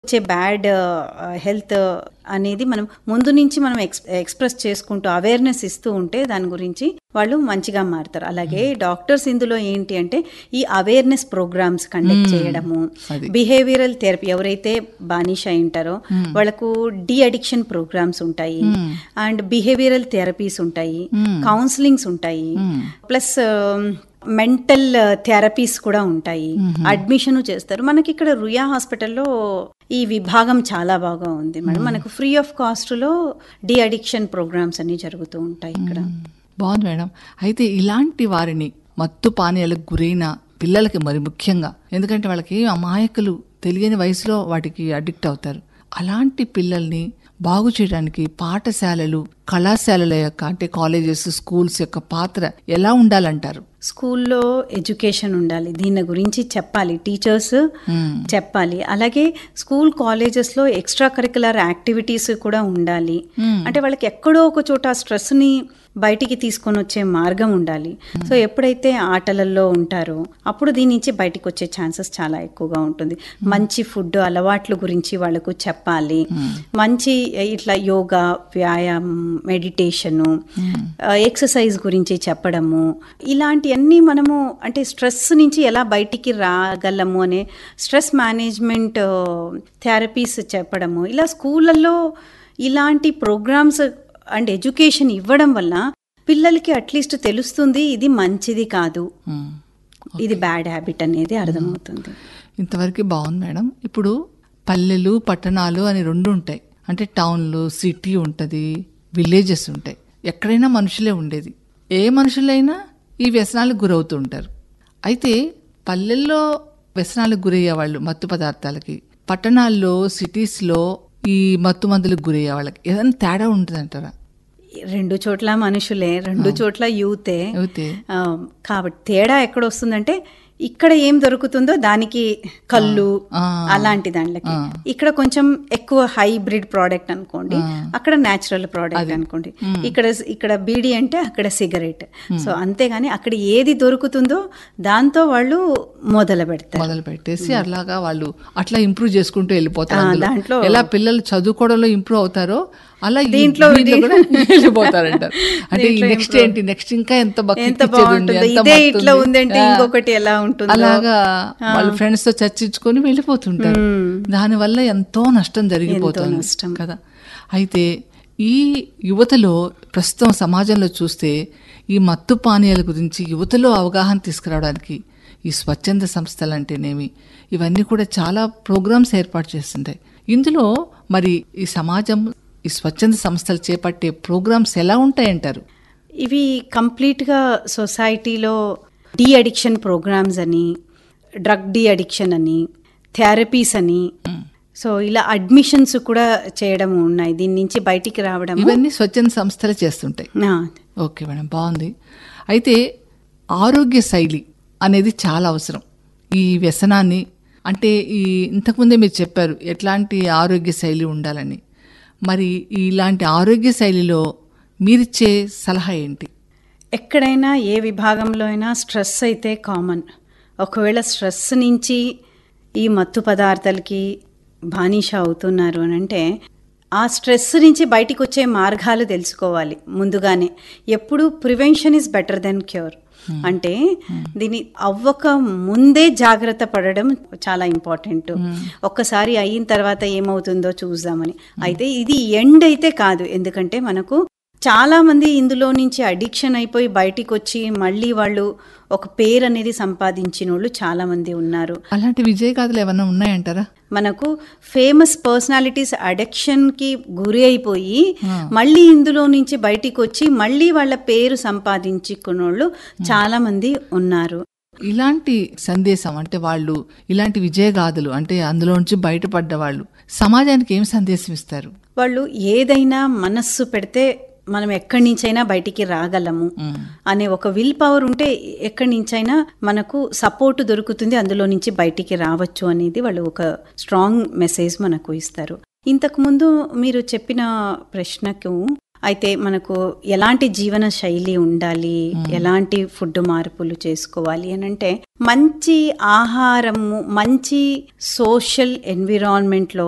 వచ్చే bad health అనేది మనం ముందు నుంచి మనం ఎక్స్ ఎక్స్ప్రెస్ చేసుకుంటూ అవేర్నెస్ ఇస్తూ ఉంటే దాని గురించి వాళ్ళు మంచిగా మారుతారు అలాగే డాక్టర్స్ ఇందులో ఏంటి అంటే ఈ అవేర్నెస్ ప్రోగ్రామ్స్ కండక్ట్ చేయడము అది. బిహేవియరల్ థెరపీ ఎవరైతే బానిష అయి ఉంటారో వాళ్ళకు డి అడిక్షన్ ప్రోగ్రామ్స్ ఉంటాయి అండ్ బిహేవియరల్ థెరపీస్ ఉంటాయి కౌన్సిలింగ్స్ ఉంటాయి ప్లస్ మెంటల్ థెరపీస్ కూడా ఉంటాయి అడ్మిషన్ చేస్తారు మనకి ఇక్కడ రుయా హాస్పిటల్లో ఈ విభాగం చాలా బాగా ఉంది మేడం మనకు ఫ్రీ ఆఫ్ కాస్ట్ లో డి అడిక్షన్ ప్రోగ్రామ్స్ అన్ని జరుగుతూ ఉంటాయి ఇక్కడ బాగుంది మేడం అయితే ఇలాంటి వారిని మత్తు పానీయాలకు గురైన పిల్లలకి మరి ముఖ్యంగా ఎందుకంటే వాళ్ళకి అమాయకులు తెలియని వయసులో వాటికి అడిక్ట్ అవుతారు అలాంటి పిల్లల్ని బాగు చేయడానికి పాఠశాలలు కళాశాలల యొక్క అంటే కాలేజెస్ స్కూల్స్ యొక్క పాత్ర ఎలా ఉండాలంటారు స్కూల్లో ఎడ్యుకేషన్ ఉండాలి దీని గురించి చెప్పాలి టీచర్స్ చెప్పాలి అలాగే స్కూల్ కాలేజెస్ లో ఎక్స్ట్రా కరికులర్ యాక్టివిటీస్ కూడా ఉండాలి అంటే వాళ్ళకి ఎక్కడో ఒక చోట స్ట్రెస్ ని బయటికి తీసుకొని వచ్చే మార్గం ఉండాలి సో ఎప్పుడైతే ఆటలలో ఉంటారో అప్పుడు దీని నుంచి బయటికి వచ్చే ఛాన్సెస్ చాలా ఎక్కువగా ఉంటుంది మంచి ఫుడ్ అలవాట్ల గురించి వాళ్ళకు చెప్పాలి మంచి ఇట్లా యోగా వ్యాయామం మెడిటేషను ఎక్సర్సైజ్ గురించి చెప్పడము ఇలాంటివన్నీ మనము అంటే స్ట్రెస్ నుంచి ఎలా బయటికి రాగలము అనే స్ట్రెస్ మేనేజ్మెంట్ థెరపీస్ చెప్పడము ఇలా స్కూళ్ళల్లో ఇలాంటి ప్రోగ్రామ్స్ అండ్ ఎడ్యుకేషన్ ఇవ్వడం వల్ల పిల్లలకి అట్లీస్ట్ తెలుస్తుంది ఇది మంచిది కాదు మ్మ్. ఇది బ్యాడ్ హ్యాబిట్ అనేది అర్థమవుతుంది ఇంతవరకు బాగుంది మేడం ఇప్పుడు పల్లెలు పట్టణాలు అని రెండు ఉంటాయి అంటే టౌన్లు సిటీ ఉంటుంది విలేజెస్ ఉంటాయి ఎక్కడైనా మనుషులే ఉండేది ఏ మనుషులైనా ఈ వ్యసనాలకు గురవుతూ ఉంటారు అయితే పల్లెల్లో వ్యసనాలకు గురయ్యే వాళ్ళు మత్తు పదార్థాలకి పట్టణాల్లో సిటీస్లో ఈ మత్తు మందులకు గురయ్యే వాళ్ళకి ఏదైనా తేడా ఉంటుందంటారా రెండు చోట్ల మనుషులే రెండు చోట్ల యూతే అయితే ఆ, కాబట్టి తేడా ఎక్కడ వస్తుందంటే ఇక్కడ ఏం దొరుకుతుందో దానికి కళ్ళు ఆ. అలాంటి దాంట్లకి ఇక్కడ కొంచెం ఎక్కువ హైబ్రిడ్ ప్రోడక్ట్ అనుకోండి అక్కడ నేచురల్ ప్రోడక్ట్ అనుకోండి ఇక్కడ ఇక్కడ బీడీ అంటే అక్కడ సిగరెట్ సో అంతేగాని అక్కడ ఏది దొరుకుతుందో దాంతో వాళ్ళు మొదలు పెడతారు మొదలు పెట్టేసి అలాగా వాళ్ళు అట్లా ఇంప్రూవ్ చేసుకుంటూ వెళ్ళిపోతారు ఆ, అందులో. దాంట్లో- ఎలా పిల్లలు చదువుకోవడంలో ఇంప్రూవ్ అవుతారో అలా ఈ దీంట్లో దీంట్లో కూడా వెళ్ళిపోతారంటారు అంటే దీంట్లో నెక్స్ట్ improve. ఏంటి నెక్స్ట్ ఇంకా ఎంత భక్తి ఎంత ఇచ్చేది ఉంది, బాగుంటుందో ఎంత ఇదే మత్తు ఇట్లా ఉంది. ఉందంటే ఆ, ఇంకొకటి ఎలా ఉంటుందో అలాగా వాళ్ళ ఫ్రెండ్స్ తో చర్చించుకొని వెళ్ళిపోతుంటారు దానివల్ల ఎంతో నష్టం జరిగిపోతుంది నష్టం. కదా అయితే ఈ యువతలో ప్రస్తుతం సమాజంలో చూస్తే ఈ మత్తు పానీయాల గురించి యువతలో అవగాహన తీసుకురావడానికి ఈ స్వచ్ఛంద సంస్థలు అంటేనేమి ఇవన్నీ కూడా చాలా ప్రోగ్రామ్స్ ఏర్పాటు చేస్తుంటాయి ఇందులో మరి ఈ సమాజం ఈ స్వచ్ఛంద సంస్థలు చేపట్టే ప్రోగ్రామ్స్ ఎలా ఉంటాయంటారు ఇవి కంప్లీట్గా సొసైటీలో డి అడిక్షన్ ప్రోగ్రామ్స్ అని డ్రగ్ డి అడిక్షన్ అని థెరపీస్ అని సో ఇలా అడ్మిషన్స్ కూడా చేయడం ఉన్నాయి దీని నుంచి బయటికి రావడం ఇవన్నీ స్వచ్ఛంద సంస్థలు చేస్తుంటాయి ఆ, ఓకే మేడం బాగుంది అయితే ఆరోగ్య శైలి అనేది చాలా అవసరం ఈ వ్యసనాన్ని అంటే ఈ ఇంతకుముందే మీరు చెప్పారు ఎట్లాంటి ఆరోగ్య శైలి ఉండాలని మరి ఇలాంటి ఆరోగ్య శైలిలో మీరిచ్చే సలహా ఏంటి ఎక్కడైనా ఏ విభాగంలో అయినా స్ట్రెస్ అయితే కామన్ ఒకవేళ స్ట్రెస్ నుంచి ఈ మత్తు పదార్థాలకి బానిష అవుతున్నారు అని అంటే ఆ స్ట్రెస్ నుంచి బయటికి వచ్చే మార్గాలు తెలుసుకోవాలి ముందుగానే ఎప్పుడు prevention is better then cure అంటే దీని అవ్వక ముందే జాగ్రత్త పడడం చాలా ఇంపార్టెంట్ ఒక్కసారి అయిన తర్వాత ఏమవుతుందో చూద్దామని అయితే ఇది ఎండ్ అయితే కాదు ఎందుకంటే మనకు చాలా మంది ఇందులో నుంచి అడిక్షన్ అయిపోయి బయటికి వచ్చి మళ్ళీ వాళ్ళు ఒక పేరు అనేది సంపాదించిన వాళ్ళు చాలా మంది ఉన్నారు అలాంటి విజయ గాథలు ఏమైనా ఉన్నాయంటారా మనకు ఫేమస్ పర్సనాలిటీస్ అడిక్షన్ కి గురి అయిపోయి మళ్ళీ ఇందులో నుంచి బయటికి వచ్చి మళ్ళీ వాళ్ళ పేరు సంపాదించుకున్న వాళ్ళు చాలా మంది ఉన్నారు ఇలాంటి సందేశం అంటే వాళ్ళు ఇలాంటి విజయగాథలు అంటే అందులో నుంచి బయటపడ్డ వాళ్ళు సమాజానికి ఏం సందేశం ఇస్తారు వాళ్ళు ఏదైనా మనస్సు పెడితే మనం ఎక్కడి నుంచైనా బయటికి రాగలము అనే ఒక విల్ పవర్ ఉంటే ఎక్కడి నుంచైనా మనకు సపోర్ట్ దొరుకుతుంది అందులో నుంచి బయటికి రావచ్చు అనేది వాళ్ళు ఒక స్ట్రాంగ్ మెసేజ్ మనకు ఇస్తారు ఇంతకు ముందు మీరు చెప్పిన ప్రశ్నకు అయితే మనకు ఎలాంటి జీవన శైలి ఉండాలి ఎలాంటి ఫుడ్ మార్పులు చేసుకోవాలి అని అంటే మంచి ఆహారము మంచి సోషల్ ఎన్విరాన్మెంట్లో